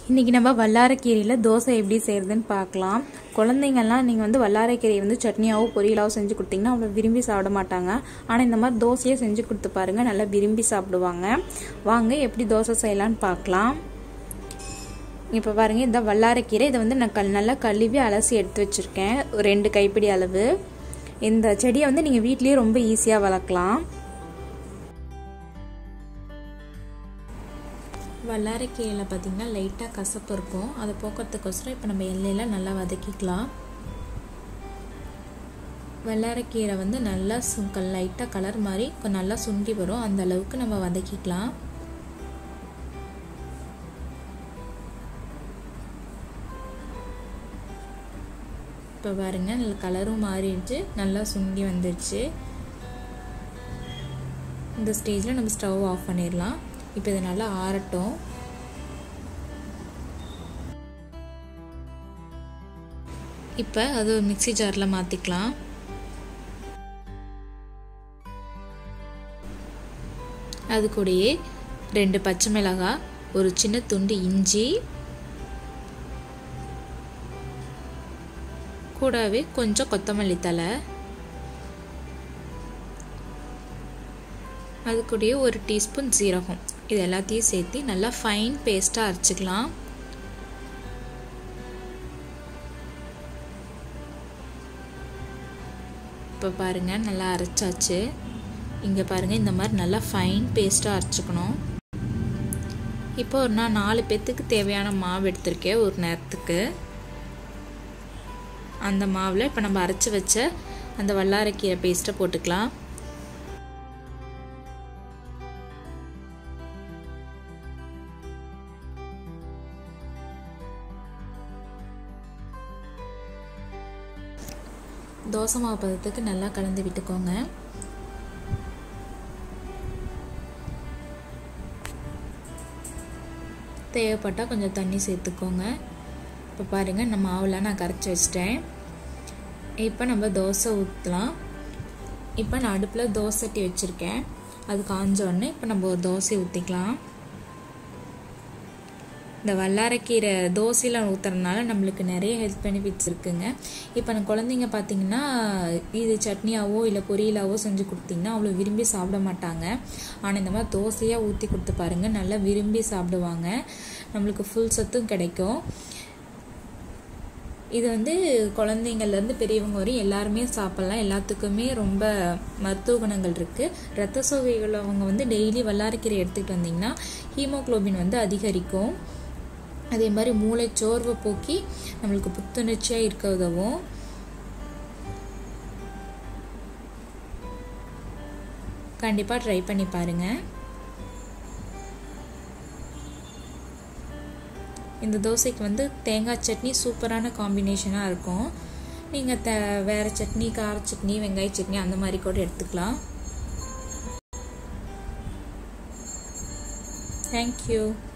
இன்றைக்கி நம்ம வல்லாரக்கீரையில் தோசை எப்படி செய்கிறதுன்னு பார்க்கலாம் குழந்தைங்கள்லாம் நீங்கள் வந்து வல்லாரக்கீரையை வந்து சட்னியாவோ பொரியலாவோ செஞ்சு கொடுத்தீங்கன்னா அவ்வளோ விரும்பி சாப்பிட மாட்டாங்க ஆனால் இந்த மாதிரி தோசையே செஞ்சு கொடுத்து பாருங்கள் நல்லா விரும்பி சாப்பிடுவாங்க வாங்க எப்படி தோசை செய்யலான்னு பார்க்கலாம் இப்போ பாருங்கள் இந்த வல்லாரக்கீரை இதை வந்து நான் கல் நல்லா கழுவி அலசி எடுத்து வச்சுருக்கேன் ஒரு ரெண்டு கைப்பிடி அளவு இந்த செடியை வந்து நீங்கள் வீட்லேயே ரொம்ப ஈஸியாக வளர்க்கலாம் வல்லாரைக்கீரையில் பார்த்திங்கன்னா லைட்டாக கசப்பு இருக்கும் அதை போக்குறதுக்கோசரம் இப்போ நம்ம எண்ணெயில் நல்லா வதக்கிக்கலாம் வல்லாரைக்கீரை வந்து நல்லா சு லைட்டாக கலர் மாதிரி நல்லா சுண்டி வரும் அந்த அளவுக்கு நம்ம வதக்கிக்கலாம் இப்போ பாருங்க நல்ல கலரும் மாறிடுச்சு நல்லா சுண்டி வந்துடுச்சு இந்த ஸ்டேஜில் நம்ம ஸ்டவ் ஆஃப் பண்ணிடலாம் இப்போ இது நல்லா ஆறட்டும் இப்போ அது மிக்சி ஜாரில் மாற்றிக்கலாம் அது கூடயே ரெண்டு பச்சை மிளகாய் ஒரு சின்ன துண்டு இஞ்சி கூடவே கொஞ்சம் கொத்தமல்லி தலை அது கூடயே ஒரு டீஸ்பூன் ஜீரகம் இது எல்லாத்தையும் சேர்த்து நல்லா ஃபைன் பேஸ்ட்டாக அரைச்சிக்கலாம் இப்போ பாருங்கள் நல்லா அரைச்சாச்சு இங்கே பாருங்கள் இந்த மாதிரி நல்லா ஃபைன் பேஸ்ட்டாக அரைச்சிக்கணும் இப்போ ஒரு நான் நாலு பேர்த்துக்கு தேவையான மாவு எடுத்திருக்கேன் ஒரு நேரத்துக்கு அந்த மாவில் இப்போ நம்ம அரைச்சி வச்ச அந்த வல்லாரைக்கீரை பேஸ்ட்டை போட்டுக்கலாம் தோசை மாவு பதத்துக்கு நல்லா கலந்து விட்டுக்கோங்க தேவைப்பட்டால் கொஞ்சம் தண்ணி சேர்த்துக்கோங்க இப்போ பாருங்கள் நம்ம மாவில் நான் கரைச்சி வச்சிட்டேன் இப்போ நம்ம தோசை ஊற்றலாம் இப்போ நான் அடுப்பில் தோசை சட்டி வச்சுருக்கேன் அது காஞ்சோடனே இப்போ நம்ம ஒரு தோசை ஊற்றிக்கலாம் இந்த வல்லாரைக்கீரை தோசையில் ஊற்றுறதுனால நம்மளுக்கு நிறைய ஹெல்த் பெனிஃபிட்ஸ் இருக்குங்க இப்போ நம்ம குழந்தைங்க பார்த்தீங்கன்னா இது சட்னியாவோ இல்லை பொரியலாவோ செஞ்சு கொடுத்தீங்கன்னா அவ்வளோ விரும்பி சாப்பிட மாட்டாங்க ஆனால் இந்த மாதிரி தோசையாக ஊற்றி கொடுத்து பாருங்கள் நல்லா விரும்பி சாப்பிடுவாங்க நம்மளுக்கு ஃபுல் சத்தும் கிடைக்கும் இது வந்து குழந்தைங்கள்லேருந்து பெரியவங்க வரையும் எல்லாருமே சாப்பிட்லாம் எல்லாத்துக்குமே ரொம்ப மருத்துவ குணங்கள் இருக்குது ரத்த சோகை உள்ளவங்க வந்து டெய்லி வல்லாரக்கீரை எடுத்துக்கிட்டு வந்தீங்கன்னா ஹீமோக்ளோபின் வந்து அதிகரிக்கும் அதே மாதிரி மூளை சோர்வை போக்கி நம்மளுக்கு புத்துணர்ச்சியாக இருக்க உதவும் கண்டிப்பாக ட்ரை பண்ணி பாருங்கள் இந்த தோசைக்கு வந்து தேங்காய் சட்னி சூப்பரான காம்பினேஷனாக இருக்கும் நீங்கள் த வேறு சட்னி கார சட்னி வெங்காய சட்னி அந்த மாதிரி கூட எடுத்துக்கலாம் தேங்க்யூ